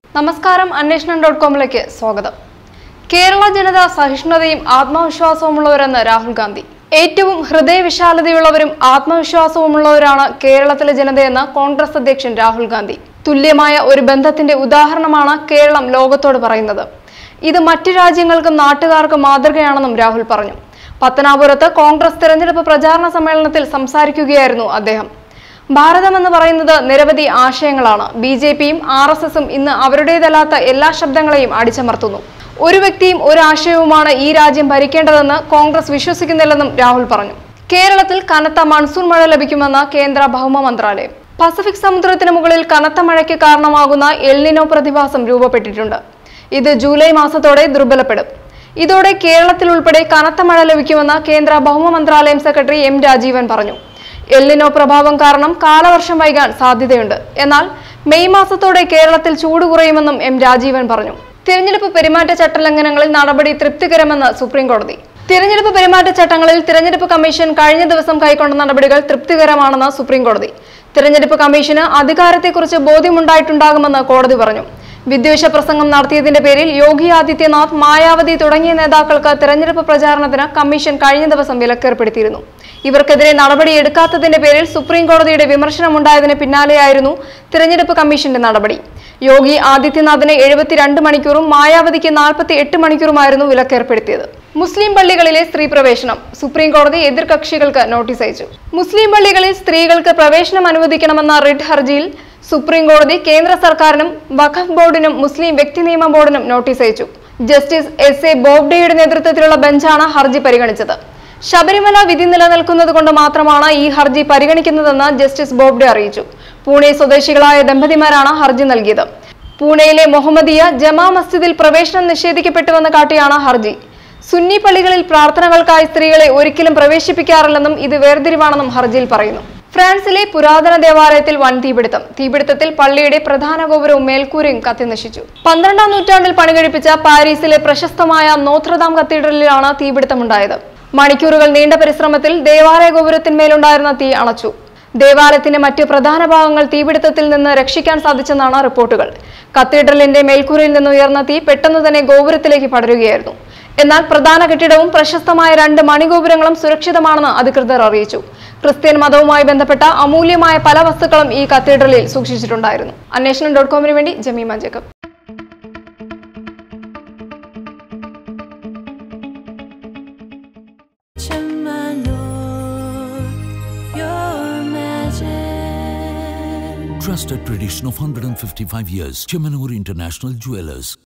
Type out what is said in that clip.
നമസ്കാരം അന്വേഷണം ഡോട്ട് കോമിലേക്ക് സ്വാഗതം കേരള ജനത സഹിഷ്ണുതയും ആത്മവിശ്വാസവുമുള്ളവരെന്ന് രാഹുൽ ഗാന്ധി ഏറ്റവും ഹൃദയവിശാലതയുള്ളവരും ആത്മവിശ്വാസവുമുള്ളവരാണ് കേരളത്തിലെ ജനതയെന്ന് കോൺഗ്രസ് അധ്യക്ഷൻ രാഹുൽ ഗാന്ധി തുല്യമായ ഒരു ബന്ധത്തിന്റെ ഉദാഹരണമാണ് കേരളം ലോകത്തോട് പറയുന്നത് ഇത് മറ്റു രാജ്യങ്ങൾക്കും നാട്ടുകാർക്കും മാതൃകയാണെന്നും രാഹുൽ പറഞ്ഞു പത്തനാപുരത്ത് കോൺഗ്രസ് തെരഞ്ഞെടുപ്പ് പ്രചാരണ സമ്മേളനത്തിൽ സംസാരിക്കുകയായിരുന്നു അദ്ദേഹം ഭാരതം എന്ന് പറയുന്നത് നിരവധി ആശയങ്ങളാണ് ബി ജെ പിയും ആർ എസ് എസും ഇന്ന് അവരുടേതല്ലാത്ത എല്ലാ ശബ്ദങ്ങളെയും അടിച്ചമർത്തുന്നു ഒരു വ്യക്തിയും ഒരു ആശയവുമാണ് ഈ രാജ്യം ഭരിക്കേണ്ടതെന്ന് കോൺഗ്രസ് വിശ്വസിക്കുന്നില്ലെന്നും രാഹുൽ പറഞ്ഞു കേരളത്തിൽ കനത്ത മൺസൂൺ മഴ ലഭിക്കുമെന്ന് കേന്ദ്ര ഭൗമ മന്ത്രാലയം പസഫിക് സമുദ്രത്തിന് മുകളിൽ കനത്ത മഴയ്ക്ക് കാരണമാകുന്ന എൽനിനോ പ്രതിഭാസം രൂപപ്പെട്ടിട്ടുണ്ട് ഇത് ജൂലൈ മാസത്തോടെ ദുർബലപ്പെടും ഇതോടെ കേരളത്തിൽ ഉൾപ്പെടെ കനത്ത മഴ ലഭിക്കുമെന്ന് കേന്ദ്ര ഭൗമ മന്ത്രാലയം സെക്രട്ടറി എം രാജീവൻ പറഞ്ഞു എല്ലിനോ പ്രഭാവം കാരണം കാലവർഷം വൈകാൻ സാധ്യതയുണ്ട് എന്നാൽ മെയ് മാസത്തോടെ കേരളത്തിൽ ചൂട് കുറയുമെന്നും എം രാജീവൻ പറഞ്ഞു തിരഞ്ഞെടുപ്പ് പെരുമാറ്റ ചട്ടലംഘനങ്ങളിൽ നടപടി തൃപ്തികരമെന്ന് സുപ്രീം കോടതി തിരഞ്ഞെടുപ്പ് പെരുമാറ്റച്ചട്ടങ്ങളിൽ തിരഞ്ഞെടുപ്പ് കമ്മീഷൻ കഴിഞ്ഞ ദിവസം കൈക്കൊണ്ട നടപടികൾ തൃപ്തികരമാണെന്ന് സുപ്രീം കോടതി തിരഞ്ഞെടുപ്പ് കമ്മീഷന് അധികാരത്തെക്കുറിച്ച് ബോധ്യമുണ്ടായിട്ടുണ്ടാകുമെന്ന് കോടതി പറഞ്ഞു വിദ്വേഷ പ്രസംഗം നടത്തിയതിന്റെ പേരിൽ യോഗി ആദിത്യനാഥ് മായാവതി തുടങ്ങിയ നേതാക്കൾക്ക് തെരഞ്ഞെടുപ്പ് പ്രചാരണത്തിന് കമ്മീഷൻ കഴിഞ്ഞ ദിവസം വിലക്കേർപ്പെടുത്തിയിരുന്നു ഇവർക്കെതിരെ നടപടിയെടുക്കാത്തതിന്റെ പേരിൽ സുപ്രീം കോടതിയുടെ വിമർശനമുണ്ടായതിന് പിന്നാലെയായിരുന്നു തിരഞ്ഞെടുപ്പ് കമ്മീഷന്റെ നടപടി യോഗി ആദിത്യനാഥിന് എഴുപത്തിരണ്ട് മണിക്കൂറും മായാവതിക്ക് നാൽപ്പത്തി എട്ട് മണിക്കൂറുമായിരുന്നു വിലക്കേർപ്പെടുത്തിയത് മുസ്ലിം പള്ളികളിലെ സ്ത്രീ പ്രവേശനം സുപ്രീം കോടതി എതിർകക്ഷികൾക്ക് നോട്ടീസ് അയച്ചു മുസ്ലിം പള്ളികളിൽ സ്ത്രീകൾക്ക് പ്രവേശനം അനുവദിക്കണമെന്ന റിട്ട് ഹർജിയിൽ സുപ്രീം കോടതി കേന്ദ്ര സർക്കാരിനും വഖഫ് ബോർഡിനും മുസ്ലിം വ്യക്തി നിയമ ബോർഡിനും നോട്ടീസ് അയച്ചു ജസ്റ്റിസ് എസ് എ ബോബ്ഡെയുടെ നേതൃത്വത്തിലുള്ള ബെഞ്ചാണ് ഹർജി പരിഗണിച്ചത് ശബരിമല വിധി നിലനിൽക്കുന്നത് കൊണ്ട് മാത്രമാണ് ഈ ഹർജി പരിഗണിക്കുന്നതെന്ന് ജസ്റ്റിസ് ബോബ്ഡെ അറിയിച്ചു പൂനെ സ്വദേശികളായ ദമ്പതിമാരാണ് ഹർജി നൽകിയത് പൂനെയിലെ മുഹമ്മദിയ ജമാ മസ്ജിദിൽ പ്രവേശനം നിഷേധിക്കപ്പെട്ടുവെന്ന് കാട്ടിയാണ് ഹർജി സുന്നി പള്ളികളിൽ പ്രാർത്ഥനകൾക്കായി സ്ത്രീകളെ ഒരിക്കലും പ്രവേശിപ്പിക്കാറില്ലെന്നും ഇത് വേർതിരിവാണെന്നും ഹർജിയിൽ പറയുന്നു ഫ്രാൻസിലെ പുരാതന ദേവാലയത്തിൽ വൻ തീപിടുത്തം തീപിടുത്തത്തിൽ പള്ളിയുടെ പ്രധാന ഗോപുരവും മേൽക്കൂരയും കത്തിനശിച്ചു പന്ത്രണ്ടാം നൂറ്റാണ്ടിൽ പണികഴിപ്പിച്ച പാരീസിലെ പ്രശസ്തമായ നോത്രദാം കത്തീഡ്രലിലാണ് തീപിടുത്തമുണ്ടായത് മണിക്കൂറുകൾ നീണ്ട പരിശ്രമത്തിൽ ദേവാലയ ഗോപുരത്തിന്മേലുണ്ടായിരുന്ന തീ അണച്ചു ദേവാലയത്തിന്റെ മറ്റ് പ്രധാന ഭാഗങ്ങൾ തീപിടുത്തത്തിൽ നിന്ന് രക്ഷിക്കാൻ സാധിച്ചെന്നാണ് റിപ്പോർട്ടുകൾ കത്തീഡ്രലിന്റെ മേൽക്കൂരയിൽ നിന്ന് ഉയർന്ന തീ പെട്ടെന്ന് തന്നെ ഗോപുരത്തിലേക്ക് പടരുകയായിരുന്നു എന്നാൽ പ്രധാന കെട്ടിടവും പ്രശസ്തമായ രണ്ട് മണിഗോപുരങ്ങളും സുരക്ഷിതമാണെന്ന് അധികൃതർ അറിയിച്ചു ക്രിസ്ത്യൻ മതവുമായി ബന്ധപ്പെട്ട അമൂല്യമായ പല വസ്തുക്കളും ഈ കത്തീഡ്രലിൽ സൂക്ഷിച്ചിട്ടുണ്ടായിരുന്നു അന്വേഷണം ഡോട്ട് കോമിന് വേണ്ടി Jemima Jacob my lord, your majesty. Trusted tradition of 155 years. Chemanur International Jewelers.